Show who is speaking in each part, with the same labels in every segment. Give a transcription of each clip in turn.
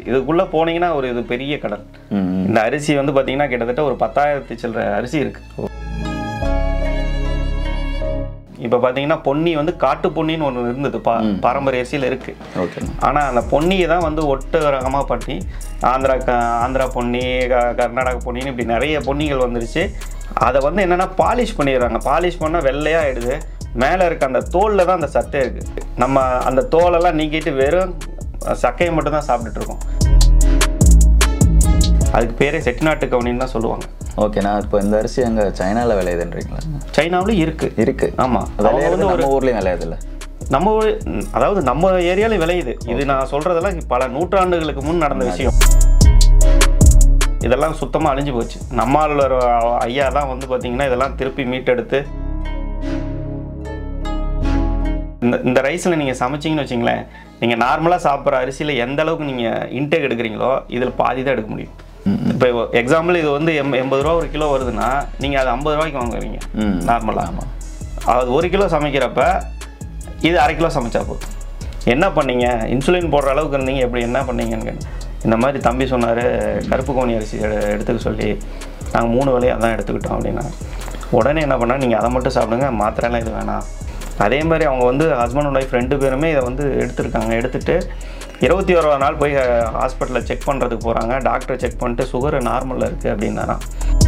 Speaker 1: இதுக்குள்ளே போனீங்கன்னா ஒரு இது பெரிய கடல்
Speaker 2: ம், ம்.
Speaker 1: இந்த அரிசி வந்து பார்த்தீங்கன்னா கிட்டத்தட்ட ஒரு பத்தாயிரத்தி சில்லற அரிசி இருக்கு இப்போ பார்த்தீங்கன்னா பொன்னி வந்து காட்டு பொன்னின்னு ஒன்று இருந்தது பா பாரம்பரிய அரிசியில் இருக்கு
Speaker 2: ஓகே
Speaker 1: ஆனால் அந்த பொன்னியை தான் வந்து ஒட்டு ரகமாக பண்ணி ஆந்திரா க ஆந்திரா பொன்னி க- கர்நாடக பொன்னின்னு இப்படி நிறைய பொன்னிகள் வந்துருச்சு அதை வந்து என்னென்னா பாலிஷ் பண்ணிடுறாங்க பாலிஷ் பண்ணால் வெள்ளையாக ஆயிடுது மேலே இருக்க அந்த தோலில் தான் அந்த சத்தே இருக்குது நம்ம அந்த தோலெல்லாம் நீக்கிட்டு வெறும் சக்கையை மட்டும் தான் சாப்பிட்டுட்டு இருக்கோம் அதுக்கு பேரே செட்டிநாட்டு கவுனின்னு தான் சொல்லுவாங்க
Speaker 2: ஓகேண்ணா இப்போ இந்த அரிசி அங்கே சைனாவில் விளையுதுன்றீங்களா
Speaker 1: சைனாவிலும் இருக்குது
Speaker 2: இருக்கு
Speaker 1: ஆமாம் அவங்க
Speaker 2: விளையாடுறது
Speaker 1: வந்து ஒரு
Speaker 2: நம்ம ஊர்லேயும் விளையாதுல்ல
Speaker 1: நம்ம ஊரு- ம், அதாவது நம்ம ஏரியால விளையுது இது நான் சொல்றதெல்லாம் பல நூற்றாண்டுகளுக்கு முன் நடந்த விஷயம் இதெல்லாம் சுத்தமாக அழிஞ்சு போச்சு நம்மளோட ஐயா தான் வந்து பார்த்தீங்கன்னா இதெல்லாம் திருப்பி மீட்டெடுத்து இந்த இந்த ரைஸில் நீங்கள் சமைச்சிங்கன்னு வச்சிங்களேன் நீங்கள் நார்மலாக சாப்பிட்ற அரிசியில் எந்த அளவுக்கு நீங்கள் இன்டேக் எடுக்கிறீங்களோ இதில் பாதி தான் எடுக்க முடியும் இப்போ எக்ஸாம்பிள் இது வந்து எம் எண்பது ரூபா ஒரு கிலோ வருதுன்னா நீங்கள் அது ஐம்பது ரூபாய்க்கு வாங்குவீங்க
Speaker 2: ம்.
Speaker 1: நார்மலாக அது ஒரு கிலோ சமைக்கிறப்ப இது அரை கிலோ சமைச்சா போதும் என்ன பண்ணீங்க இன்சுலின் போடுற அளவுக்கு இருந்தீங்க எப்படி என்ன பண்ணீங்கன்னு கேட்டேன். இந்த மாதிரி தம்பி சொன்னார் கருப்பு கோணி அரிசி எடு- எடுத்துக்க சொல்லி நாங்கள் மூணு வேலையை அதான் எடுத்துக்கிட்டோம் அப்படின்னா உடனே என்ன பண்ணால் நீங்கள் அதை மட்டும் சாப்பிடுங்க மாத்திரைலாம் இது வேணாம் அதே மாதிரி அவங்க வந்து ஹஸ்பண்ட் அண்ட் ஒய்ஃப் ரெண்டு பேருமே இதை வந்து எடுத்திருக்காங்க எடுத்துட்டு இருபத்தி ஓராவது நாள் போய் ஹாஸ்பிட்டலில் செக் பண்ணுறதுக்கு போகிறாங்க டாக்டர் செக் பண்ணிட்டு சுகர் நார்மலில் இருக்குது அப்படின்னாராம்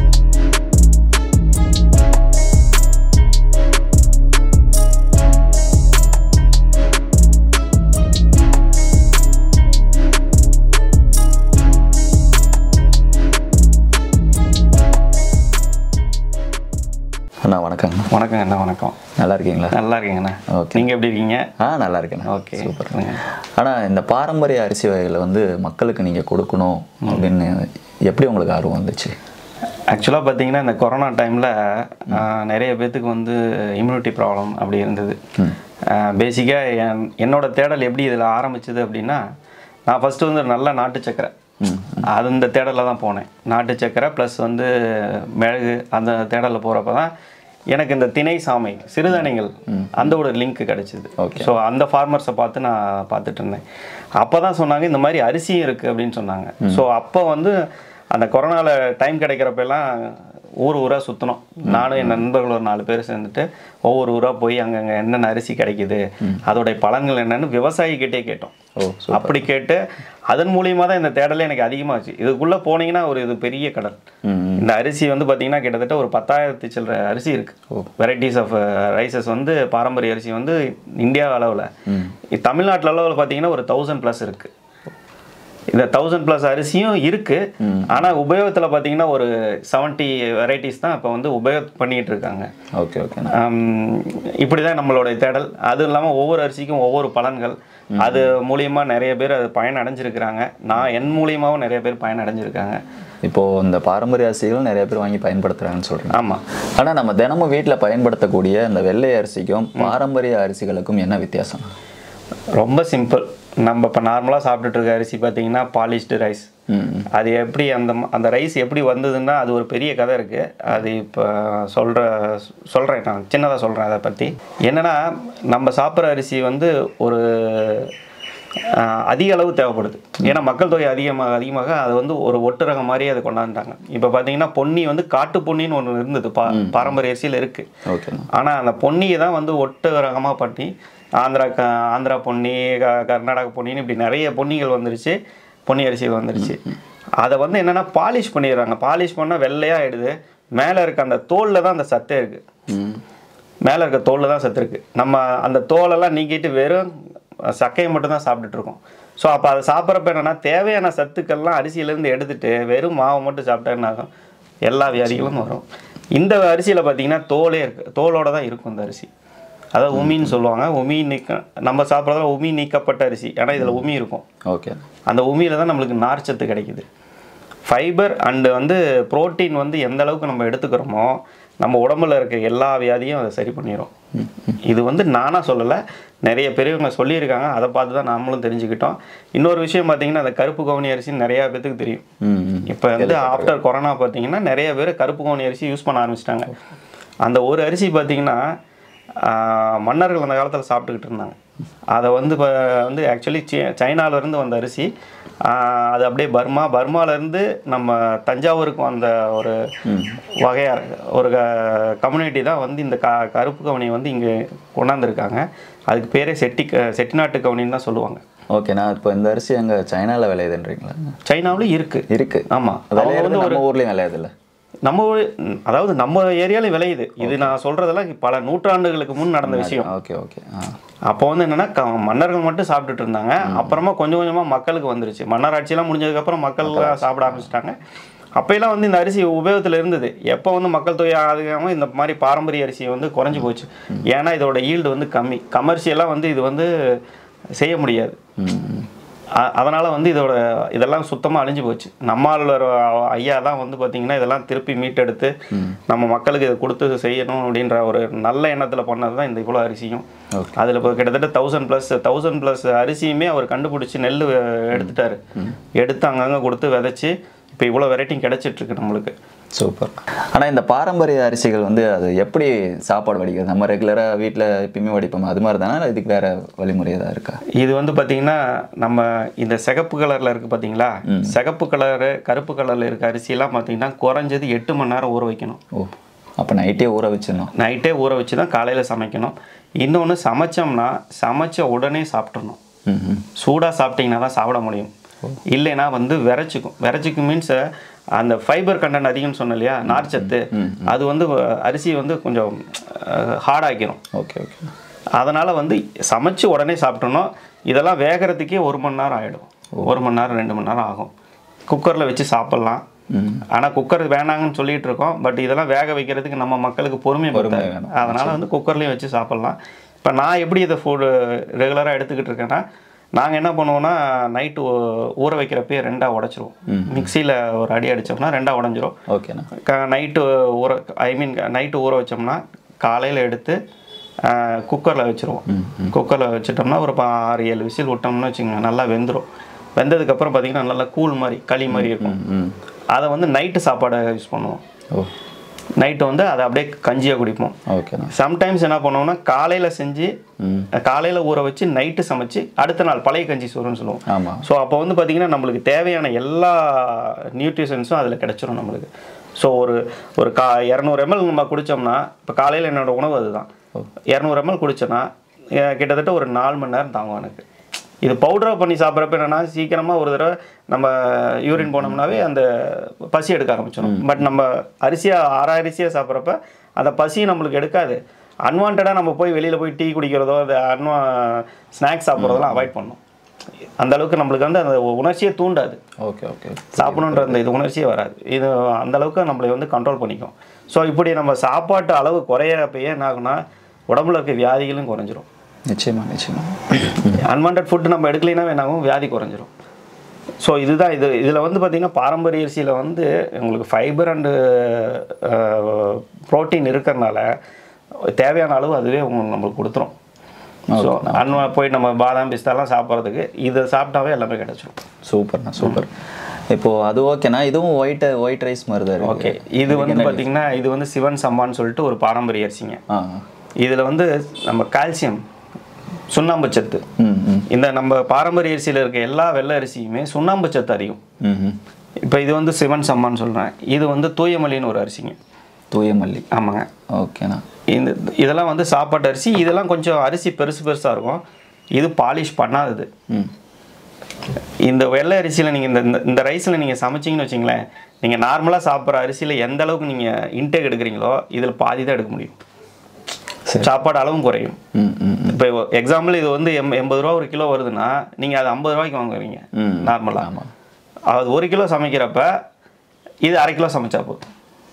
Speaker 2: அண்ணா வணக்கங்கண்ணா
Speaker 1: வணக்கம் என்ன வணக்கம்
Speaker 2: நல்லா இருக்கீங்களா
Speaker 1: நல்லா இருக்கீங்கண்ணா
Speaker 2: ஓகே.
Speaker 1: நீங்கள் எப்படி இருக்கீங்க
Speaker 2: ஆ நல்லா இருக்கேண்ணா
Speaker 1: ஓகே
Speaker 2: சூப்பர்
Speaker 1: சொல்லுங்க.
Speaker 2: ஆனால் இந்த பாரம்பரிய அரிசி வகைகளை வந்து மக்களுக்கு நீங்கள் கொடுக்கணும் அப்படின்னு எப்படி உங்களுக்கு ஆர்வம் வந்துச்சு
Speaker 1: ஆக்சுவலாக பார்த்தீங்கன்னா இந்த கொரோனா டைமில் நிறைய பேர்த்துக்கு வந்து இம்யூனிட்டி ப்ராப்ளம் அப்படி இருந்தது பேசிக்காக என் என்னோட தேடல் எப்படி இதில் ஆரம்பிச்சது அப்படின்னா நான் ஃபஸ்ட்டு வந்து நல்ல நாட்டு சக்கரை அது இந்த தேடலில் தான் போனேன் நாட்டு சக்கரை ப்ளஸ் வந்து மிளகு அந்த தேடலில் போகிறப்ப தான் எனக்கு இந்த திணை சாமை சிறுதானியங்கள் அந்த ஒரு லிங்க் கிடைச்சிது ஸோ அந்த ஃபார்மர்ஸை பார்த்து நான் பார்த்துட்டு இருந்தேன் அப்போ தான் சொன்னாங்க இந்த மாதிரி அரிசியும் இருக்குது அப்படின்னு சொன்னாங்க ஸோ அப்போ வந்து அந்த கொரோனாவில் டைம் கிடைக்கிறப்ப எல்லாம் ஊர் ஊராக சுற்றினோம் நானும் என் நண்பர்கள் ஒரு நாலு பேர் சேர்ந்துட்டு ஒவ்வொரு ஊராக போய் அங்கங்கே என்னென்ன அரிசி கிடைக்குது அதோடைய பலன்கள் என்னன்னு விவசாயிக்கிட்டே கேட்டோம்
Speaker 2: ஓ
Speaker 1: அப்படி கேட்டு அதன் மூலியமாக தான் இந்த தேடலே எனக்கு அதிகமாச்சு இதுக்குள்ளே போனீங்கன்னா ஒரு இது பெரிய கடல்
Speaker 2: ம்
Speaker 1: இந்த அரிசி வந்து பார்த்தீங்கன்னா கிட்டத்தட்ட ஒரு பத்தாயிரத்தி சில்லற அரிசி இருக்கு வெரைட்டிஸ் ஆஃப் ரைசஸ் வந்து பாரம்பரிய அரிசி வந்து இந்தியா அளவில் தமிழ்நாட்டில் அளவில் பார்த்தீங்கன்னா ஒரு தௌசண்ட் ப்ளஸ் இருக்கு இந்த தௌசண்ட் ப்ளஸ் அரிசியும் இருக்கு ஆனால் உபயோகத்தில் பார்த்தீங்கன்னா ஒரு செவன்ட்டி வெரைட்டிஸ் தான் இப்போ வந்து உபயோக பண்ணிட்டு இருக்காங்க
Speaker 2: ஓகே ஓகேண்ணா
Speaker 1: இப்படி தான் நம்மளுடைய தேடல் அதுவும் இல்லாமல் ஒவ்வொரு அரிசிக்கும் ஒவ்வொரு பலன்கள் அது மூலியமாக நிறைய பேர் அது பயன் அடைஞ்சிருக்கிறாங்க நான் என் மூலியமாகவும் நிறைய பேர் பயன் அடைஞ்சிருக்காங்க
Speaker 2: இப்போது இந்த பாரம்பரிய அரிசிகள் நிறைய பேர் வாங்கி பயன்படுத்துகிறாங்கன்னு சொல்கிறேன்
Speaker 1: ஆமாம்
Speaker 2: ஆனால் நம்ம தினமும் வீட்டில் பயன்படுத்தக்கூடிய இந்த வெள்ளை அரிசிக்கும் பாரம்பரிய அரிசிகளுக்கும் என்ன வித்தியாசம்
Speaker 1: ரொம்ப சிம்பிள் நம்ம இப்போ நார்மலாக சாப்பிட்டுட்டு இருக்க அரிசி பார்த்தீங்கன்னா பாலிஷ்டு ரைஸ்
Speaker 2: ம்
Speaker 1: அது எப்படி அந்த ம- அந்த ரைஸ் எப்படி வந்ததுன்னா அது ஒரு பெரிய கதை இருக்குது அது இப்போ சொல்கிற சொல்கிறேன் நான் சின்னதாக சொல்கிறேன் அதை பற்றி என்னென்னா நம்ம சாப்பிட்ற அரிசி வந்து ஒரு ஆஹ், அதிக அளவு தேவைப்படுது ஏன்னா மக்கள் தொகை அதிகமாக அதிகமாக அது வந்து ஒரு ஒட்டு ரகம் மாதிரி அதை கொண்டாந்துட்டாங்க இப்போ பார்த்தீங்கன்னா பொன்னி வந்து காட்டு பொன்னின்னு ஒன்று இருந்தது பா பாரம்பரிய அரிசியில் இருக்குது
Speaker 2: ஓகேண்ணா
Speaker 1: ஆனால் அந்த பொன்னியை தான் வந்து ஒட்டு ரகமாக பண்ணி ஆந்திரா க ஆந்திரா பொன்னி க கர்நாடக பொன்னின்னு இப்படி நிறைய பொன்னிகள் வந்துருச்சு பொன்னி அரிசிகள் வந்துருச்சு அதை வந்து என்னென்னா பாலிஷ் பண்ணிடுறாங்க பாலிஷ் பண்ணால் வெள்ளையாக ஆயிடுது மேலே இருக்க அந்த தோலில் தான் அந்த சத்தே இருக்குது
Speaker 2: ம்
Speaker 1: மேலே இருக்க தோலில் தான் சத்து இருக்குது நம்ம அந்த தோலெல்லாம் நீக்கிட்டு வெறும் சக்கையை மட்டும் தான் சாப்பிட்டுட்டு இருக்கோம் ஸோ அப்போ அதை சாப்பிட்றப்ப என்னென்னா தேவையான சத்துக்கள்லாம் அரிசியிலேருந்து எடுத்துட்டு வெறும் மாவை மட்டும் சாப்பிட்டா என்ன ஆகும் எல்லா வியாதிகளும் வரும் இந்த அரிசியில் பார்த்தீங்கன்னா தோலே இருக்கு தோலோட தான் இருக்கும் இந்த அரிசி அதாவது உமின்னு சொல்லுவாங்க உமி நீக்க நம்ம சாப்பிட்றதுல உமி நீக்கப்பட்ட அரிசி ஏன்னா இதில் உமி இருக்கும்
Speaker 2: ஓகே
Speaker 1: அந்த உமியில் தான் நம்மளுக்கு நார்ச்சத்து கிடைக்குது ஃபைபர் அண்டு வந்து புரோட்டீன் வந்து எந்த அளவுக்கு நம்ம எடுத்துக்கிறோமோ நம்ம உடம்புல இருக்க எல்லா வியாதியும் அதை சரி பண்ணிடும் இது வந்து நானாக சொல்லலை நிறைய பெரியவங்க சொல்லியிருக்காங்க அதை பார்த்து தான் நாமளும் தெரிஞ்சுக்கிட்டோம் இன்னொரு விஷயம் பார்த்தீங்கன்னா அந்த கருப்பு கவுனி அரிசி நிறையா பேத்துக்கு தெரியும்
Speaker 2: ம் ம்
Speaker 1: இப்போ வந்து ஆஃப்டர் கொரோனா பார்த்தீங்கன்னா நிறைய பேர் கருப்பு கவுனி அரிசி யூஸ் பண்ண ஆரம்பிச்சிட்டாங்க அந்த ஒரு அரிசி பார்த்தீங்கன்னா ஆஹ், மன்னர்கள் அந்த காலத்தில் சாப்பிட்டுக்கிட்டு இருந்தாங்க அதை வந்து இப்போ வந்து ஆக்சுவலி சைனாலேருந்து வந்த அரிசி ஆஹ் அது அப்படியே பர்மா பர்மாலேருந்து நம்ம தஞ்சாவூருக்கு வந்த ஒரு வகையார் ஒரு கம்யூனிட்டி தான் வந்து இந்த க கருப்பு கவுனி வந்து இங்கே கொண்டாந்துருக்காங்க அதுக்கு பேரே செட்டி க- செட்டிநாட்டு கவுனின்னு தான் சொல்லுவாங்க
Speaker 2: ஓகேண்ணா இப்போ இந்த அரிசி அங்கே சைனாவில் விளையுதுன்றீங்களா
Speaker 1: சைனாவிலும் இருக்குது
Speaker 2: இருக்கு
Speaker 1: ஆமாம்
Speaker 2: விளையாடுறது நம்ம ஊர்லேயும் விளையாதுல்ல
Speaker 1: நம்ம ஊரு- அதாவது நம்ம ஏரியால விளையுது இது நான் சொல்றதெல்லாம் பல நூற்றாண்டுகளுக்கு முன் நடந்த விஷயம்
Speaker 2: ஓகே ஓகே ஆ
Speaker 1: அப்போ வந்து என்னன்னா க- மன்னர்கள் மட்டும் சாப்பிட்டுட்டு இருந்தாங்க அப்புறமா கொஞ்சம் கொஞ்சமா மக்களுக்கு வந்துருச்சு மன்னர் ஆட்சியெல்லாம் முடிஞ்சதுக்கு அப்புறம் மக்கள் சாப்பிட ஆரம்பிச்சிட்டாங்க அப்போயெல்லாம் வந்து இந்த அரிசி உபயோகத்தில் இருந்தது எப்போ வந்து மக்கள் தொகை அதிகமாக இந்த மாதிரி பாரம்பரிய அரிசி வந்து குறைஞ்சு போச்சு ஏன்னா இதோட ஈல்டு வந்து கம்மி கமர்ஷியலாக வந்து இது வந்து செய்ய முடியாது
Speaker 2: ம்
Speaker 1: அ- அதனால வந்து இதோட இதெல்லாம் சுத்தமாக அழிஞ்சு போச்சு நம்மளோட ஐயா தான் வந்து பார்த்தீங்கன்னா இதெல்லாம் திருப்பி மீட்டெடுத்து நம்ம மக்களுக்கு இதை கொடுத்து செய்யணும் அப்படின்ற ஒரு நல்ல எண்ணத்தில் பண்ணது தான் இந்த இவ்வளோ அரிசியும்
Speaker 2: Okay.
Speaker 1: அதில் இப்போ கிட்டத்தட்ட தௌசண்ட் ப்ளஸ் தௌசண்ட் ப்ளஸ் அரிசியுமே அவர் கண்டுபிடிச்சி நெல் எடுத்துட்டாரு எடுத்து அங்கங்கே கொடுத்து விதைச்சி இப்போ இவ்வளோ வெரைட்டியும் கிடைச்சிட்ருக்கு நம்மளுக்கு
Speaker 2: சூப்பர் ஆனால் இந்த பாரம்பரிய அரிசிகள் வந்து அது எப்படி சாப்பாடு வடிக்கிறது நம்ம ரெகுலராக வீட்டில் எப்பயுமே வடிப்போம் அது மாதிரி தானே இதுக்கு வேற வழிமுறை ஏதாவது இருக்கா
Speaker 1: இது வந்து பார்த்தீங்கன்னா நம்ம இந்த சிகப்பு கலரில் இருக்குது பார்த்தீங்களா சிகப்பு கலரு கருப்பு கலரில் இருக்க அரிசியெல்லாம் பார்த்தீங்கன்னா குறைஞ்சது எட்டு மணி நேரம் ஊற வைக்கணும்
Speaker 2: ஓ அப்போ நைட்டே ஊற வச்சிடணும்
Speaker 1: நைட்டே ஊற வச்சு தான் காலையில் சமைக்கணும் இன்னொன்று சமைச்சோம்னா சமைச்ச உடனே சாப்பிட்றணும்
Speaker 2: ம் ம்
Speaker 1: சூடாக சாப்பிட்டீங்கன்னா தான் சாப்பிட முடியும் இல்லைன்னா வந்து விரைச்சிக்கும் விரைச்சிக்கும் மீன்ஸ் அந்த ஃபைபர் கண்டென்ட் அதிகம்னு சொன்னேன் இல்லையா நார்ச்சத்து அது வந்து அரிசி வந்து கொஞ்சம் ஹார்டாக்கிரும்
Speaker 2: ஓகே ஓகே
Speaker 1: அதனால் வந்து சமைச்சு உடனே சாப்பிட்டோம்னா இதெல்லாம் வேகிறதுக்கே ஒரு மணி நேரம் ஆகிடும் ஒரு மணி நேரம் ரெண்டு மணி நேரம் ஆகும் குக்கரில் வச்சு சாப்பிட்லாம் ஆனால் குக்கர் வேணாங்கன்னு சொல்லிட்டு இருக்கோம் பட் இதெல்லாம் வேக வைக்கிறதுக்கு நம்ம மக்களுக்கு பொறுமை பத்தாது
Speaker 2: வேணும்.
Speaker 1: அதனால் வந்து குக்கர்லேயும் வச்சு சாப்பிட்லாம் இப்போ நான் எப்படி இதை ஃபுட் ரெகுலராக எடுத்துக்கிட்டு இருக்கேன்னா நாங்கள் என்ன பண்ணுவோம்னா நைட்டு ஊற வைக்கிறப்பயே ரெண்டாக உடச்சிருவோம் மிக்சியில் ஒரு அடி அடித்தோம்னா ரெண்டாக உடஞ்சிரும்
Speaker 2: ஓகேண்ணா
Speaker 1: க நைட்டு ஊற ஐ மீன் நைட்டு ஊற வச்சோம்னா காலையில் எடுத்து குக்கரில் வச்சுருவோம் குக்கரில் வச்சுட்டோம்னா ஒரு பா- ஆறு ஏழு விசில் விட்டோம்னு வச்சுக்கோங்க நல்லா வெந்துடும் வெந்ததுக்கப்புறம் பார்த்தீங்கன்னா நல்லா கூழ் மாதிரி களி மாதிரி இருக்கும்
Speaker 2: ம்
Speaker 1: அதை வந்து நைட்டு சாப்பாடை யூஸ் பண்ணுவோம்
Speaker 2: ஓ
Speaker 1: நைட்டு வந்து அதை அப்படியே கஞ்சியாக குடிப்போம்
Speaker 2: ஓகேண்ணா
Speaker 1: சம்டைம்ஸ் என்ன பண்ணுவோம்னா காலையில் செஞ்சு
Speaker 2: ம்
Speaker 1: காலையில் ஊற வச்சு நைட்டு சமைச்சு அடுத்த நாள் பழைய கஞ்சி சோறுன்னு சொல்லுவோம்
Speaker 2: ஆமாம்
Speaker 1: ஸோ அப்போ வந்து பார்த்திங்கன்னா நம்மளுக்கு தேவையான எல்லா நியூட்ரிஷன்ஸும் அதில் கிடச்சிரும் நம்மளுக்கு ஸோ ஒரு ஒரு கா இரநூறு எம்எல் நம்ம குடித்தோம்னா இப்போ காலையில் என்னோட உணவு அதுதான் இரநூறு எம்எல் குடிச்சோன்னா அஹ் கிட்டத்தட்ட ஒரு நாலு மணி நேரம் தாங்கும் எனக்கு இது பவுடராக பண்ணி சாப்பிட்றப்ப என்னன்னா சீக்கிரமாக ஒரு தடவை நம்ம யூரின் போனோம்னாவே அந்த பசி எடுக்க ஆரம்பிச்சிடும் பட் நம்ம அரிசியாக ஆறா அரிசியாக சாப்பிட்றப்ப அந்த பசி நம்மளுக்கு எடுக்காது அன்வான்டாக நம்ம போய் வெளியில் போய் டீ குடிக்கிறதோ அந்த அன்வா ஸ்நாக்ஸ் சாப்பிட்றதெல்லாம் அவாய்ட் பண்ணணும் அந்த அளவுக்கு நம்மளுக்கு வந்து அந்த உணர்ச்சியே தூண்டாது
Speaker 2: ஓகே ஓகே
Speaker 1: சாப்பிடணுன்ற அந்த இது உணர்ச்சியே வராது இது அந்த அளவுக்கு நம்மளை வந்து கண்ட்ரோல் பண்ணிக்கும் ஸோ இப்படி நம்ம சாப்பாட்டு அளவு குறையிறப்பயே என்ன ஆகும்னா உடம்புல இருக்க வியாதிகளும் குறைஞ்சிரும்
Speaker 2: நிச்சயமா நிச்சயமா
Speaker 1: அன்வான்ட் ஃபுட் நம்ம எடுக்கலைன்னா என்னாகும் வியாதி குறைஞ்சிரும் ஸோ இதுதான் இது இதில் வந்து பார்த்திங்கன்னா பாரம்பரிய அரிசியில் வந்து உங்களுக்கு ஃபைபர் அண்டு ப்ரோட்டீன் இருக்கிறனால தேவையான அளவு அதுவே உங்களுக்கு நம்மளுக்கு கொடுத்துரும் ஸோ அன்வா போய் நம்ம பாதாம் பிஸ்தாலாம் சாப்பிட்றதுக்கு இதை சாப்பிட்டாவே எல்லாமே கிடச்சிரும்
Speaker 2: சூப்பர்ண்ணா சூப்பர் இப்போ அது ஓகேண்ணா இதுவும் ஒயிட் ஒயிட் ரைஸ் மாதிரி தான் இருக்கு
Speaker 1: ஓகே இது வந்து பார்த்தீங்கன்னா இது வந்து சிவன் சம்பான்னு சொல்லிட்டு ஒரு பாரம்பரிய அரிசிங்க
Speaker 2: ஆ
Speaker 1: இதில் வந்து நம்ம கால்சியம் சுண்ணாம்பு சத்து
Speaker 2: ம் ம்
Speaker 1: இந்த நம்ம பாரம்பரிய அரிசியில் இருக்க எல்லா வெள்ளை அரிசியுமே சுண்ணாம்பு சத்து அதிகம்
Speaker 2: ம் ம்
Speaker 1: இப்போ இது வந்து சிவன் சம்மான்னு சொல்கிறேன் இது வந்து தூயமல்லின்னு ஒரு அரிசிங்க
Speaker 2: தூய மல்லி
Speaker 1: ஆமாங்க
Speaker 2: ஓகேண்ணா
Speaker 1: இந்த இதெல்லாம் வந்து சாப்பாட்டு அரிசி இதெல்லாம் கொஞ்சம் அரிசி பெருசு பெருசாக இருக்கும் இது பாலிஷ் பண்ணாதது
Speaker 2: ம்
Speaker 1: இந்த வெள்ளை அரிசியில் நீங்கள் இந்த இந்த- இந்த ரைஸில் நீங்கள் சமைச்சிங்கன்னு வச்சிங்களேன் நீங்கள் நார்மலாக சாப்பிட்ற அரிசியில் எந்த அளவுக்கு நீங்கள் இன்டேக் எடுக்கிறீங்களோ இதில் பாதி தான் எடுக்க முடியும்
Speaker 2: சரி
Speaker 1: சாப்பாடு அளவும் குறையும்
Speaker 2: ம் ம்
Speaker 1: இப்போ எக்ஸாம்பிள் இது வந்து எம் எண்பது ரூபா ஒரு கிலோ வருதுன்னா நீங்கள் அது ஐம்பது ரூபாய்க்கு வாங்குறீங்க
Speaker 2: ம்.
Speaker 1: நார்மலாக
Speaker 2: ஆமாம்
Speaker 1: அது ஒரு கிலோ சமைக்கிறப்ப இது அரை கிலோ சமைச்சா போதும்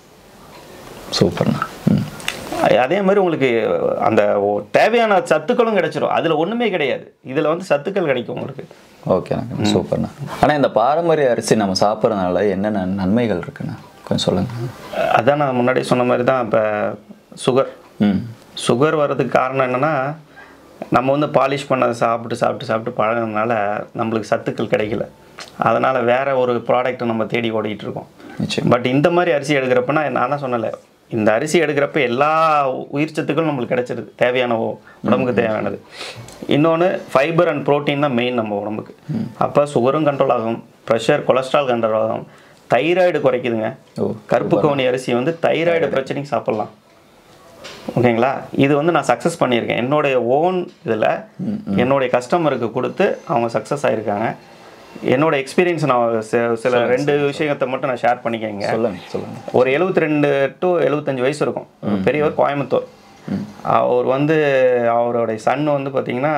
Speaker 2: சூப்பர்ண்ணா ம்
Speaker 1: அதே மாதிரி உங்களுக்கு அந்த ஒ- தேவையான சத்துக்களும் கிடைச்சிரும் அதில் ஒன்றுமே கிடையாது இதில் வந்து சத்துக்கள் கிடைக்கும் உங்களுக்கு
Speaker 2: ஓகேண்ணா சூப்பர்ண்ணா ஆனால் இந்த பாரம்பரிய அரிசி நம்ம சாப்பிட்றதுனால என்னென்ன நன்மைகள் இருக்குண்ணா கொஞ்சம் சொல்லுங்கள்
Speaker 1: அதான் நான் முன்னாடி சொன்ன மாதிரி தான் இப்போ சுகர்
Speaker 2: ம்
Speaker 1: சுகர் வர்றதுக்கு காரணம் என்னென்னா நம்ம வந்து பாலிஷ் பண்ணதை சாப்பிட்டு சாப்பிட்டு சாப்பிட்டு பழகினதுனால நம்மளுக்கு சத்துக்கள் கிடைக்கல அதனால் வேற ஒரு ப்ராடக்ட்டை நம்ம தேடி ஓடிட்டு இருக்கோம்
Speaker 2: நிச்சயம்
Speaker 1: பட் இந்த மாதிரி அரிசி எடுக்கிறப்ப நான் நான் தான் சொன்னல இந்த அரிசி எடுக்கிறப்ப எல்லா உயிர் சத்துக்களும் நம்மளுக்கு கிடைச்சிருது தேவையான உ- உடம்புக்கு தேவையானது இன்னொன்று ஃபைபர் அண்ட் புரோட்டீன் தான் மெயின் நம்ம உடம்புக்கு அப்போ சுகரும் கண்ட்ரோல் ஆகும் ப்ரெஷர் கொலஸ்ட்ரால் கண்ட்ரோல் ஆகும் தைராய்டு குறைக்குதுங்க
Speaker 2: ஓ
Speaker 1: கருப்பு கவுனி அரிசி வந்து தைராய்டு பிரச்சனைக்கு சாப்பிட்லாம் ஓகேங்களா இது வந்து நான் சக்ஸஸ் பண்ணியிருக்கேன் என்னுடைய ஓன் இதில் என்னுடைய கஸ்டமருக்கு கொடுத்து அவங்க சக்ஸஸ் ஆயிருக்காங்க என்னோட எக்ஸ்பீரியன்ஸ் நான் சில- சில ரெண்டு விஷயத்தை மட்டும் நான் ஷேர் பண்ணிக்கங்க
Speaker 2: சொல்லுங்க சொல்லுங்க
Speaker 1: ஒரு 72 ரெண்டு டு எழுபத்தஞ்சு வயசு இருக்கும் பெரியவர் கோயம்புத்தூர் அவர் வந்து அவருடைய சன் வந்து பார்த்தீங்கன்னா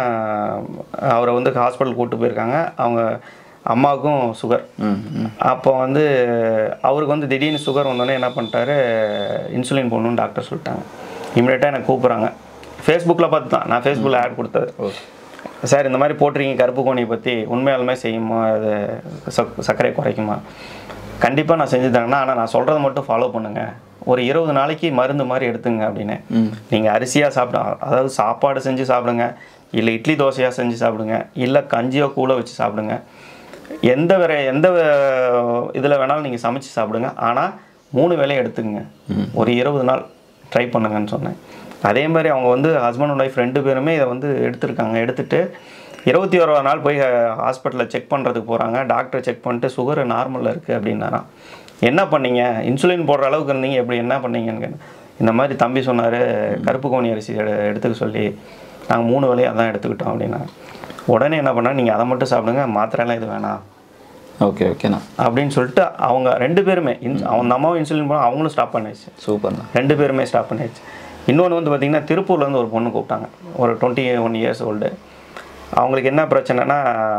Speaker 1: அவரை வந்து ஹாஸ்பிட்டல் கூட்டு போயிருக்காங்க அவங்க அம்மாவுக்கும் சுகர்
Speaker 2: ம் ம்
Speaker 1: அப்போ வந்து அவருக்கு வந்து திடீர்னு சுகர் வந்தோடனே என்ன பண்ணிட்டாரு இன்சுலின் போடணும்னு டாக்டர் சொல்லிட்டாங்க இமீடியட்டாக எனக்கு கூப்பிட்றாங்க ஃபேஸ்புக்கில் பார்த்து தான் நான் ஃபேஸ்புக்கில் ஆட் கொடுத்தது சார் இந்த மாதிரி போட்டிருக்கீங்க கருப்பு கோணியை பற்றி உண்மையாலுமே செய்யுமா அது சக் சர்க்கரை குறைக்குமா கண்டிப்பாக நான் செஞ்சு தரேன்னா ஆனால் நான் சொல்கிறத மட்டும் ஃபாலோ பண்ணுங்கள் ஒரு இருபது நாளைக்கு மருந்து மாதிரி எடுத்துங்க அப்படின்னு நீங்கள் அரிசியாக சாப்பிட அதாவது சாப்பாடு செஞ்சு சாப்பிடுங்க இல்லை இட்லி தோசையாக செஞ்சு சாப்பிடுங்க இல்லை கஞ்சியோ கூழோ வச்சு சாப்பிடுங்க எந்த வேற எந்த இதில் வேணாலும் நீங்கள் சமைச்சு சாப்பிடுங்க ஆனால் மூணு வேலையை எடுத்துக்கங்க ஒரு இருபது நாள் ட்ரை பண்ணுங்கன்னு சொன்னேன் அதே மாதிரி அவங்க வந்து ஹஸ்பண்ட் அண்ட் ஒய்ஃப் ரெண்டு பேருமே இதை வந்து எடுத்திருக்காங்க எடுத்துட்டு இருபத்தி ஓராவது நாள் போய் ஹாஸ்பிட்டலில் செக் பண்ணுறதுக்கு போகிறாங்க டாக்டர் செக் பண்ணிட்டு சுகர் நார்மலில் இருக்குது அப்படின்னாராம் என்ன பண்ணீங்க இன்சுலின் போடுற அளவுக்கு இருந்தீங்க எப்படி என்ன பண்ணீங்கன்னு கேட்டேன். இந்த மாதிரி தம்பி சொன்னார் கருப்பு கோணி அரிசி எடு எடுத்துக்க சொல்லி நாங்கள் மூணு வேலையை அதான் எடுத்துக்கிட்டோம் அப்படின்னா உடனே என்ன பண்ணால் நீங்கள் அதை மட்டும் சாப்பிடுங்க மாத்திரைலாம் இது வேணாம்
Speaker 2: ஓகே ஓகேண்ணா
Speaker 1: அப்படின்னு சொல்லிட்டு அவங்க ரெண்டு பேருமே இன்ஸ் அவங்க அம்மாவும் இன்சுலின் போனால் அவங்களும் ஸ்டாப் பண்ணிடுச்சு
Speaker 2: சூப்பர்ண்ணா
Speaker 1: ரெண்டு பேருமே ஸ்டாப் பண்ணிடுச்சு இன்னொன்று வந்து பார்த்திங்கன்னா திருப்பூர்லேருந்து ஒரு பொண்ணு கூப்பிட்டாங்க ஒரு டுவெண்ட்டி ஒன் இயர்ஸ் ஓல்டு அவங்களுக்கு என்ன பிரச்சனைனா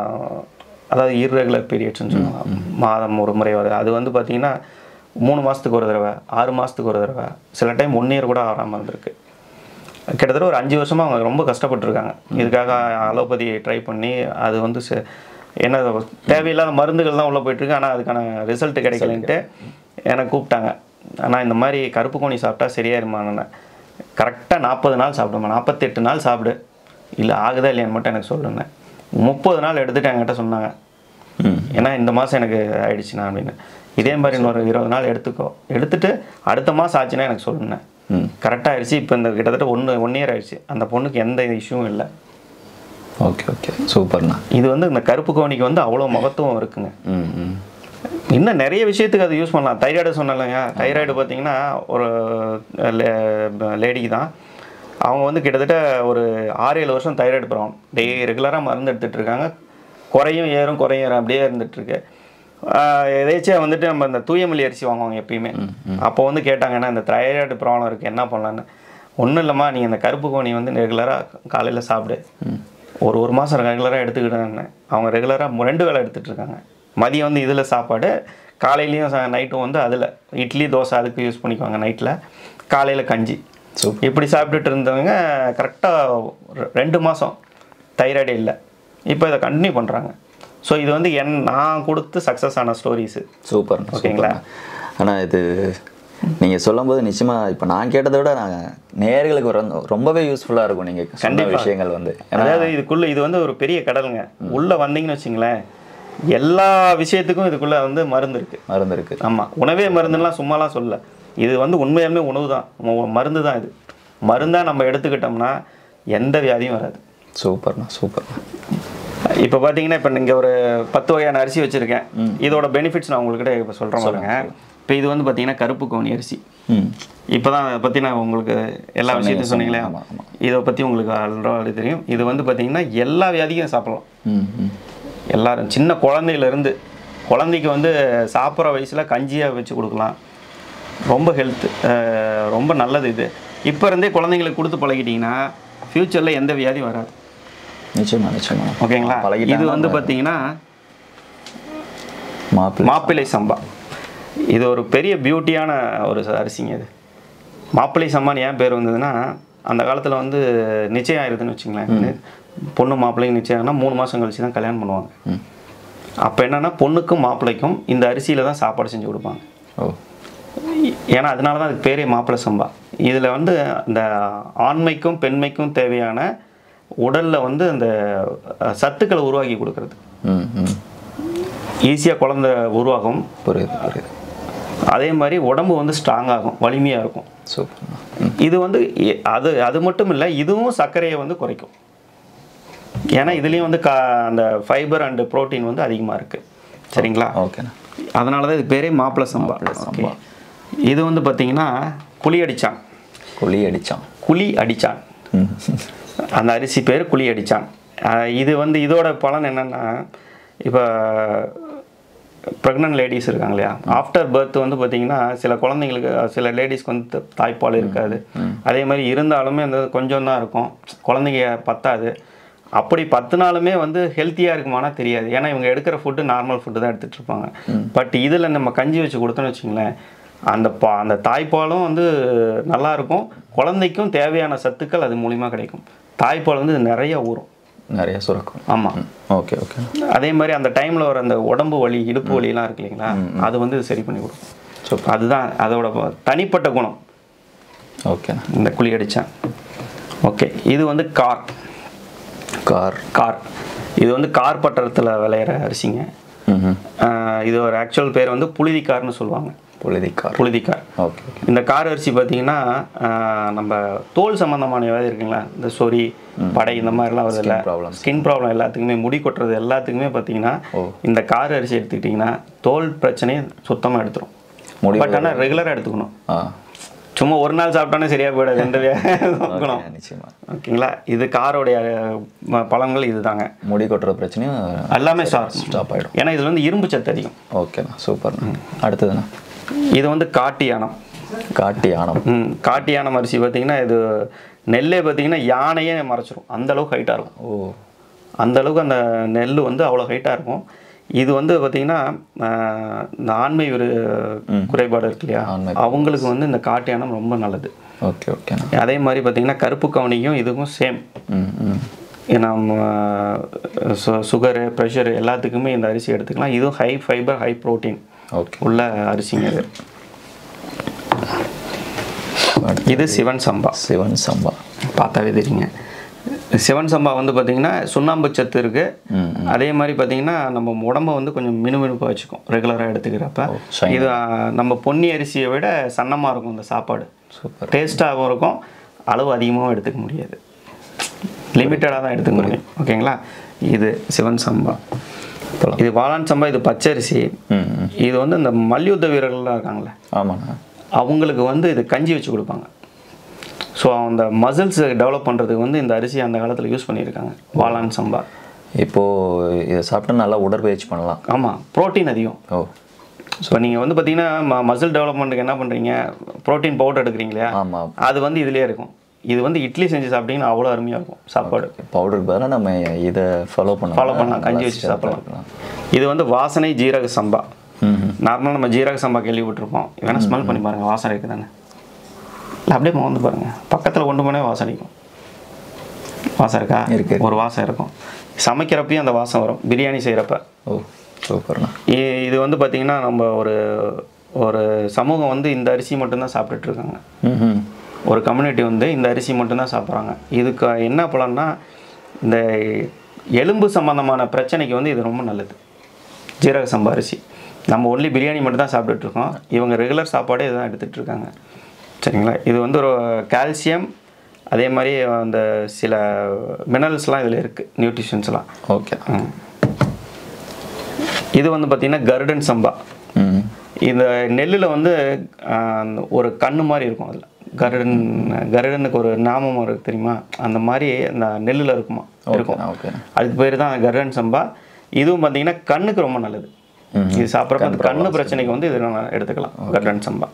Speaker 1: அதாவது இர்ரெகுலர் பீரியட்ஸ்னு சொல்லுவாங்க மாதம் ஒரு முறை வருது அது வந்து பார்த்திங்கன்னா மூணு மாதத்துக்கு ஒரு தடவை ஆறு மாதத்துக்கு ஒரு தடவை சில டைம் ஒன் இயர் கூட ஆறாமல் இருந்திருக்கு கிட்டத்தட்ட ஒரு அஞ்சு வருஷமாக அவங்க ரொம்ப கஷ்டப்பட்டிருக்காங்க இதுக்காக அலோபதி ட்ரை பண்ணி அது வந்து ச- என்ன தேவையில்லாத மருந்துகள் தான் உள்ளே போயிட்டுருக்கு ஆனால் அதுக்கான ரிசல்ட் கிடைக்கலன்ட்டு என்னை கூப்பிட்டாங்க ஆனால் இந்த மாதிரி கருப்பு கோணி சாப்பிட்டா சரியாயிருமான்னு கரெக்டாக நாற்பது நாள் சாப்பிடுமா நாற்பத்தெட்டு நாள் சாப்பிடு இல்லை ஆகுதா இல்லையான்னு மட்டும் எனக்கு சொல்லுங்க முப்பது நாள் எடுத்துட்டு என்கிட்ட சொன்னாங்க
Speaker 2: ம்
Speaker 1: ஏன்னா இந்த மாதம் எனக்கு ஆயிடுச்சுண்ணா அப்படின்னு இதே மாதிரி இன்னொரு இருபது நாள் எடுத்துக்கோ எடுத்துட்டு அடுத்த மாதம் ஆச்சுன்னா எனக்கு சொல்லுங்க
Speaker 2: ம்
Speaker 1: கரெக்டாக ஆயிடுச்சு இப்போ இந்த கிட்டத்தட்ட ஒன்று ஒன் இயர் ஆயிடுச்சு அந்த பொண்ணுக்கு எந்த இஷ்யூவும் இல்லை
Speaker 2: ஓகே ஓகே சூப்பர்ண்ணா
Speaker 1: இது வந்து இந்த கருப்பு கோணிக்கு வந்து அவ்வளோ மகத்துவம் இருக்குங்க
Speaker 2: ம் ம்
Speaker 1: இன்னும் நிறைய விஷயத்துக்கு அது யூஸ் பண்ணலாம் தைராய்டு சொன்னலைங்க தைராய்டு பார்த்தீங்கன்னா ஒரு லேடிக்கு தான் அவங்க வந்து கிட்டத்தட்ட ஒரு ஆறு ஏழு வருஷம் தைராய்டு ப்ராப்ளம் டே ரெகுலராக மருந்து எடுத்துட்டு இருக்காங்க குறையும் ஏறும் குறையும் ஏறும் அப்படியே இருந்துட்டு இருக்கு ஆஹ் எதேச்சியாக வந்துட்டு நம்ம இந்த தூயமல்லி அரிசி வாங்குவாங்க எப்பயுமே அப்போ வந்து கேட்டாங்கன்னா இந்த தைராய்டு ப்ராப்ளம் இருக்குது என்ன பண்ணலான்னு ஒன்றும் இல்லைம்மா நீங்கள் இந்த கருப்பு கோணி வந்து ரெகுலராக காலையில் சாப்பிடு ஒரு ஒரு மாதம் ரெகுலராக எடுத்துக்கிட்டேன்னு அவங்க ரெகுலராக ரெண்டு வேளை எடுத்துட்டு இருக்காங்க மதியம் வந்து இதில் சாப்பாடு காலையிலையும் நைட்டும் வந்து அதில் இட்லி தோசை அதுக்கு யூஸ் பண்ணிக்குவாங்க நைட்டில் காலையில் கஞ்சி
Speaker 2: சூப்பர்
Speaker 1: இப்படி சாப்பிட்டுட்டு இருந்தவங்க கரெக்டாக ரெண்டு மாதம் தைராய்டு இல்லை இப்போ இதை கண்டினியூ பண்ணுறாங்க ஸோ இது வந்து என் நான் கொடுத்து சக்ஸஸ் ஆன ஸ்டோரிஸு
Speaker 2: சூப்பர்ண்ணா
Speaker 1: ஓகேங்களா?
Speaker 2: ஓகேங்களா ஆனால் இது நீங்கள் சொல்லும்போது நிச்சயமாக இப்போ நான் கேட்டதை விட நான் நேர்களுக்கு ரொம்ப- ரொம்பவே யூஸ்ஃபுல்லாக இருக்கும் நீங்கள் சொன்ன
Speaker 1: கண்டிப்பா.
Speaker 2: விஷயங்கள் வந்து ஏன்னா
Speaker 1: அதாவது இதுக்குள்ள இது வந்து ஒரு பெரிய கடலுங்க உள்ளே வந்தீங்கன்னு வச்சுங்களேன் எல்லா விஷயத்துக்கும் இதுக்குள்ளே வந்து மருந்து இருக்குது
Speaker 2: மருந்து இருக்கு
Speaker 1: ஆமாம் உணவே மருந்துலாம் சும்மாலாம் சொல்ல இது வந்து உண்மையாலுமே உணவு தான் ம- மருந்து தான் இது மருந்தாக நம்ம எடுத்துக்கிட்டோம்னா எந்த வியாதியும் வராது
Speaker 2: சூப்பர்ண்ணா சூப்பர்ண்ணா
Speaker 1: இப்போ பார்த்தீங்கன்னா இப்போ நீங்கள் ஒரு பத்து வகையான அரிசி வச்சுருக்கேன் இதோட பெனிஃபிட்ஸ் நான் உங்கள்கிட்ட இப்போ சொல்கிறேன் பாருங்க இப்போ இது வந்து பார்த்தீங்கன்னா கருப்பு கவுனி அரிசி
Speaker 2: ம்
Speaker 1: இப்போ தான் அதை பற்றி நான் உங்களுக்கு எல்லா விஷயத்தையும் சொன்னீங்களே
Speaker 2: ஆமா, ஆமா.
Speaker 1: இதை பற்றி உங்களுக்கு ஆல்ரெடி தெரியும் இது வந்து பார்த்தீங்கன்னா எல்லா வியாதிக்கும் சாப்பிடலாம்
Speaker 2: ம் ம்
Speaker 1: எல்லாரும் சின்ன குழந்தையிலேருந்து குழந்தைக்கு வந்து சாப்பிட்ற வயசில் கஞ்சியாக வச்சு கொடுக்கலாம் ரொம்ப ஹெல்த்து ரொம்ப நல்லது இது இப்போ இருந்தே குழந்தைங்களுக்கு கொடுத்து பழகிட்டிங்கன்னா ஃப்யூச்சரில் எந்த வியாதியும் வராது
Speaker 2: நிச்சயமா நிச்சயமா
Speaker 1: ஓகேங்களா இது
Speaker 2: பழகிட்டாங்கன்னா
Speaker 1: வந்து பார்த்தீங்கன்னா
Speaker 2: மாப்பிள்ளை
Speaker 1: மாப்பிள்ளை சம்பா இது ஒரு பெரிய பியூட்டியான ஒரு அரிசிங்க இது மாப்பிள்ளை சம்பான்னு ஏன் பேர் வந்ததுன்னா அந்த காலத்தில் வந்து நிச்சயம் ஆயிருதுன்னு வச்சுங்களேன் பொண்ணு மாப்பிள்ளையும் நிச்சயம்னா மூணு மாதம் கழிச்சு தான் கல்யாணம் பண்ணுவாங்க
Speaker 2: ம்
Speaker 1: அப்போ என்னன்னா பொண்ணுக்கும் மாப்பிள்ளைக்கும் இந்த அரிசியில் தான் சாப்பாடு செஞ்சு கொடுப்பாங்க
Speaker 2: ஓ
Speaker 1: ஏன்னா அதனால தான் அதுக்கு பேரே மாப்பிள்ளை சம்பா இதில் வந்து அந்த ஆண்மைக்கும் பெண்மைக்கும் தேவையான உடலில் வந்து அந்த அஹ், சத்துக்களை உருவாக்கி கொடுக்கறது
Speaker 2: ம் ம்
Speaker 1: ஈஸியாக குழந்தை உருவாகும்
Speaker 2: புரியுது புரியுது
Speaker 1: அதே மாதிரி உடம்பு வந்து ஸ்ட்ராங்காகும் வலிமையாக இருக்கும்
Speaker 2: சூப்பர்ண்ணா ம்
Speaker 1: இது வந்து எ- அது அது மட்டும் இல்லை இதுவும் சர்க்கரையை வந்து குறைக்கும் ஏன்னா இதுலேயும் வந்து கா அந்த ஃபைபர் அண்ட் புரோட்டீன் வந்து அதிகமாக இருக்குது சரிங்களா
Speaker 2: ஓகேண்ணா
Speaker 1: அதனால தான் இது பேரே மாப்பிள சம்பா
Speaker 2: மாப்பிளை
Speaker 1: ஓகே
Speaker 2: சம்பா.
Speaker 1: இது வந்து பார்த்தீங்கன்னா குழி அடிச்சான்
Speaker 2: குழி அடிச்சான்
Speaker 1: குழி அடிச்சான்
Speaker 2: ம்
Speaker 1: அந்த அரிசி பேர் குழி அடிச்சான் ஆஹ் இது வந்து இதோட பலன் என்னென்னா இப்போ ப்ரெக்னென்ட் லேடிஸ் இருக்காங்க இல்லையா ஆஃப்டர் பர்த் வந்து பார்த்தீங்கன்னா சில குழந்தைங்களுக்கு சில லேடிஸ்க்கு வந்து த- தாய்ப்பால் இருக்காது அதே மாதிரி இருந்தாலுமே அந்த கொஞ்சம் தான் இருக்கும் குழந்தைங்க பத்தாது அப்படி பத்து நாளுமே வந்து ஹெல்த்தியாக இருக்குமானா தெரியாது ஏன்னா இவங்க எடுக்கிற ஃபுட்டு நார்மல் ஃபுட்டு தான் எடுத்துகிட்டு இருப்பாங்க பட் இதில் நம்ம கஞ்சி வச்சு கொடுத்தோன்னு வச்சுங்களேன் அந்த பா அந்த தாய்ப்பாலும் வந்து நல்லா இருக்கும் குழந்தைக்கும் தேவையான சத்துக்கள் அது மூலிமா கிடைக்கும் தாய்ப்பால் வந்து இது நிறைய ஊறும்
Speaker 2: நிறைய சுரக்கும்
Speaker 1: ஆமாம்
Speaker 2: ஓகே ஓகே
Speaker 1: அதே மாதிரி அந்த டைமில் வர அந்த உடம்பு வலி இடுப்பு வலிலாம் இருக்கு இல்லைங்களா அது வந்து இது சரி பண்ணி கொடுக்கும்
Speaker 2: சூப்பர்
Speaker 1: அதுதான் அதோட ப- தனிப்பட்ட குணம்
Speaker 2: ஓகேண்ணா
Speaker 1: இந்த குழி அடித்தேன் ஓகே இது வந்து கார்
Speaker 2: கார்
Speaker 1: கார் இது வந்து கார் பட்டணத்தில் விளையிற அரிசிங்க
Speaker 2: ம்
Speaker 1: ஆஹ் இது ஒரு ஆக்சுவல் பேர் வந்து புழுதிக்கார்னு சொல்லுவாங்க
Speaker 2: புழுதி கார்
Speaker 1: புழுதிக்கார்
Speaker 2: ஓகே ஓகே
Speaker 1: இந்த கார் அரிசி பார்த்தீங்கன்னா ஆஹ் நம்ம தோல் சம்மந்தமான வியாதி இருக்குங்களா இந்த சொறி படை இந்த மாதிரிலாம் வருது இல்லை
Speaker 2: problems.
Speaker 1: ஸ்கின் ப்ராப்ளம் எல்லாத்துக்குமே முடி கொட்டுறது எல்லாத்துக்குமே பார்த்தீங்கன்னா
Speaker 2: ஓ.
Speaker 1: இந்த கார் அரிசி எடுத்துக்கிட்டிங்கன்னா தோல் பிரச்சனையை சுத்தமாக எடுத்துரும்
Speaker 2: முடி
Speaker 1: பட் ஆனால் ரெகுலராக எடுத்துக்கணும்
Speaker 2: ஆ
Speaker 1: சும்மா ஒரு நாள் சாப்பிட்டானே சரியா போயிடாது எந்த குணம்
Speaker 2: ஓகே, நிச்சயமா
Speaker 1: ஓகேங்களா இது காரோடைய ம- பலன்கள் இதுதாங்க
Speaker 2: முடி கொட்டுற பிரச்சனையும்
Speaker 1: எல்லாமே சார்
Speaker 2: ஸ்டாப் ஆகிடும்
Speaker 1: ஏன்னா இதுல வந்து இரும்பு சத்து அதிகம்
Speaker 2: ஓகேண்ணா சூப்பர்ண்ணா அடுத்ததுண்ணா
Speaker 1: இது வந்து காட்டு யானம்
Speaker 2: காட்டி ஆனம்
Speaker 1: ம் காட்டு யானம் அரிசி பார்த்தீங்கன்னா இது நெல்லே பார்த்தீங்கன்னா யானையே மறைச்சிரும் அந்த அளவுக்கு ஹைட்டாக இருக்கும்
Speaker 2: ஓ
Speaker 1: அந்த அளவுக்கு அந்த நெல் வந்து அவ்வளோ ஹைட்டாக இருக்கும் இது வந்து பார்த்தீங்கன்னா ஆஹ், இந்த ஆண்மை ஒரு குறைபாடு இருக்கு இல்லையா
Speaker 2: ஆண்மை.
Speaker 1: அவங்களுக்கு வந்து இந்த காட்டு யானம் ரொம்ப நல்லது
Speaker 2: ஓகே ஓகேண்ணா
Speaker 1: அதே மாதிரி பார்த்தீங்கன்னா கருப்பு கவுனிக்கும் இதுக்கும் சேம்
Speaker 2: ம் ம்
Speaker 1: நம்ம சுகரு ப்ரெஷரு எல்லாத்துக்குமே இந்த அரிசி எடுத்துக்கலாம் இதுவும் high fibre high protein
Speaker 2: okay
Speaker 1: உள்ள அரிசிங்க இது இது சிவன் சம்பா
Speaker 2: சிவன் சம்பா
Speaker 1: பார்த்தாவே தெரியுங்க சிவன் சம்பா வந்து பார்த்திங்கன்னா சுண்ணாம்பு சத்து இருக்குது
Speaker 2: ம்
Speaker 1: அதே மாதிரி பார்த்தீங்கன்னா நம்ம உடம்ப வந்து கொஞ்சம் மினுமினுப்பாக வச்சுக்கும் ரெகுலராக எடுத்துக்கிறப்ப
Speaker 2: shine.
Speaker 1: இது ஆ, நம்ம பொன்னி அரிசியை விட சன்னமாக இருக்கும் இந்த சாப்பாடு
Speaker 2: சூப்பர்
Speaker 1: டேஸ்ட்டாகவும் இருக்கும் அளவு அதிகமாகவும் எடுத்துக்க முடியாது லிமிட்டடாக தான் எடுத்துக்க முடியும் ஓகேங்களா இது சிவன் சம்பா
Speaker 2: போலாம்.
Speaker 1: இது வாளான் சம்பா இது பச்சரிசி
Speaker 2: ம் ம்
Speaker 1: இது வந்து இந்த மல்யுத்த வீரர்கள்லாம் இருக்காங்களே
Speaker 2: ஆமாண்ணா
Speaker 1: அவங்களுக்கு வந்து இது கஞ்சி வச்சு கொடுப்பாங்க ஸோ அந்த மசில்ஸ் டெவலப் பண்ணுறதுக்கு வந்து இந்த அரிசி அந்த காலத்தில் யூஸ் பண்ணியிருக்காங்க வாளான் சம்பா
Speaker 2: இப்போது இதை சாப்பிட்டா நல்லா உடற்பயிற்சி பண்ணலாம்
Speaker 1: ஆமாம் புரோட்டீன் அதிகம்
Speaker 2: ஓ
Speaker 1: இப்போ நீங்கள் வந்து பார்த்தீங்கன்னா மசில் டெவலப்மெண்ட்டுக்கு என்ன பண்ணுறீங்க புரோட்டீன் பவுடர் எடுக்கிறீங்க இல்லையா
Speaker 2: ஆமாம்
Speaker 1: அது வந்து இதுலேயே இருக்கும் இது வந்து இட்லி செஞ்சு சாப்பிட்டீங்கன்னா அவ்வளோ அருமையாக இருக்கும் சாப்பாடு
Speaker 2: பவுடருக்கு பதிலாக நம்ம இதை ஃபாலோ பண்ணலாம்
Speaker 1: ஃபாலோ பண்ணலாம் கஞ்சி வச்சு சாப்பிடலாம் இது வந்து வாசனை ஜீரக சம்பா
Speaker 2: ம் ம்
Speaker 1: நார்மலாக நம்ம ஜீரக சம்பா கேள்விப்பட்டிருப்போம் வேணா ஸ்மெல் பண்ணி பாருங்கள் வாசனை இருக்குதானே இல்லை அப்படியே மோந்து பாருங்கள் பக்கத்தில் கொண்டு போனே வாசனைக்கும் வாசம் இருக்கா
Speaker 2: இருக்கு.
Speaker 1: ஒரு வாசம் இருக்கும் சமைக்கிறப்பயும் அந்த வாசம் வரும் பிரியாணி செய்கிறப்ப
Speaker 2: ஓ சூப்பர்ண்ணா
Speaker 1: இது வந்து பார்த்திங்கன்னா நம்ம ஒரு ஒரு சமூகம் வந்து இந்த அரிசி மட்டும்தான் சாப்பிட்டுட்டு இருக்காங்க
Speaker 2: ம் ம்
Speaker 1: ஒரு கம்யூனிட்டி வந்து இந்த அரிசி மட்டும்தான் சாப்பிட்றாங்க இதுக்கு என்ன பலன்னா இந்த எலும்பு சம்பந்தமான பிரச்சனைக்கு வந்து இது ரொம்ப நல்லது ஜீரக சம்பா அரிசி நம்ம ஒன்லி பிரியாணி மட்டும் தான் சாப்பிட்டுட்டு இருக்கோம் இவங்க ரெகுலர் சாப்பாடே இதுதான் எடுத்துகிட்டு இருக்காங்க சரிங்களா இது வந்து ஒரு கால்சியம் அதே மாதிரி அந்த சில மினரல்ஸ்லாம் இதில் இருக்குது நியூட்ரிஷன்ஸ்லாம்
Speaker 2: ஓகே
Speaker 1: இது வந்து பார்த்திங்கன்னா கருடன் சம்பா
Speaker 2: ம்
Speaker 1: இந்த நெல்லில் வந்து ஆஹ், ஒரு கண்ணு மாதிரி இருக்கும் அதில் கருடன் கருடனுக்கு ஒரு நாமம் இருக்கு தெரியுமா அந்த மாதிரி அந்த நெல்லில் இருக்குமா இருக்கும்
Speaker 2: ஓகேண்ணா ஓகே
Speaker 1: அதுக்கு பேர் தான் கருடன் சம்பா இதுவும் பார்த்தீங்கன்னா கண்ணுக்கு ரொம்ப நல்லது
Speaker 2: ம்.
Speaker 1: இது சாப்பிட்றப்ப அந்த கண்ணு பிரச்சனைக்கு வந்து இது நம்ம எடுத்துக்கலாம் கருடன் சம்பா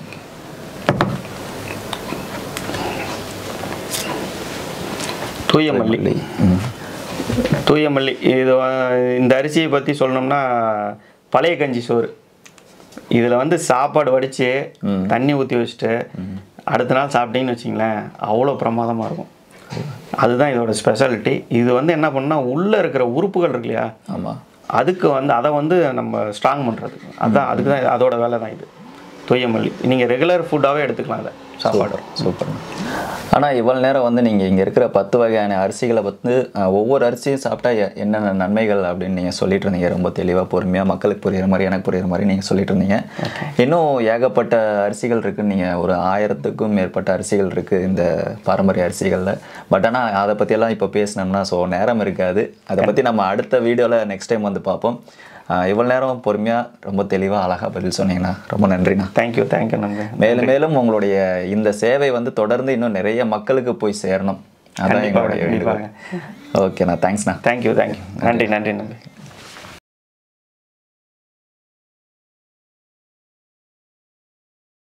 Speaker 1: தூய மல்லி
Speaker 2: ம்
Speaker 1: தூய மல்லி இது வ- இந்த அரிசியை பற்றி சொல்லணும்னா பழைய கஞ்சி சோறு இதில் வந்து சாப்பாடு வடித்து தண்ணி ஊற்றி வச்சுட்டு அடுத்த நாள் சாப்பிட்டீங்கன்னு வச்சிங்களேன் அவ்வளோ பிரமாதமாக இருக்கும் அதுதான் இதோட ஸ்பெஷாலிட்டி இது வந்து என்ன பண்ணால் உள்ளே இருக்கிற உறுப்புகள் இருக்கு இல்லையா
Speaker 2: ஆமாம்
Speaker 1: அதுக்கு வந்து அதை வந்து நம்ம ஸ்ட்ராங் பண்ணுறது அதுதான் அதுக்கு தான் அதோட வேலை தான் இது தூய மல்லி நீங்கள் ரெகுலர் ஃபுட்டாகவே எடுத்துக்கலாம் அதை சாப்பாடு
Speaker 2: சூப்பர் ஆனால் இவ்வளோ நேரம் வந்து நீங்கள் இங்கே இருக்கிற பத்து வகையான அரிசிகளை வந்து அஹ், ஒவ்வொரு அரிசியும் சாப்பிட்டா எ- என்னென்ன நன்மைகள் அப்படின்னு நீங்கள் சொல்லிட்டு இருந்தீங்க ரொம்ப தெளிவாக பொறுமையாக மக்களுக்கு புரியுற மாதிரி எனக்கு புரியுற மாதிரி நீங்கள் சொல்லிட்டு இருந்தீங்க இன்னும் ஏகப்பட்ட அரிசிகள் இருக்குன்னு நீங்கள் ஒரு ஆயிரத்துக்கும் மேற்பட்ட அரிசிகள் இருக்குது இந்த பாரம்பரிய அரிசிகளில் பட் ஆனால் அதை பற்றியெல்லாம் இப்போ பேசினோம்னா ஸோ நேரம் இருக்காது அதை பற்றி நம்ம அடுத்த வீடியோவில் நெக்ஸ்ட் டைம் வந்து பார்ப்போம் அஹ், இவ்வளோ நேரம் பொறுமையாக ரொம்ப தெளிவாக அழகாக பதில் சொன்னீங்கண்ணா ரொம்ப நன்றிண்ணா
Speaker 1: தேங்க்யூ தேங்க்யூ நம்பி
Speaker 2: மேலும் மேலும் உங்களுடைய இந்த சேவை வந்து தொடர்ந்து இன்னும் நிறைய மக்களுக்கு போய் சேரணும் அதான்
Speaker 1: கண்டிப்பாக,
Speaker 2: எங்களுடைய வேண்டுகோள் ஓகேண்ணா தேங்க்ஸ்ண்ணா
Speaker 1: தேங்க்யூ தேங்க்யூ நன்றி நன்றி நம்பி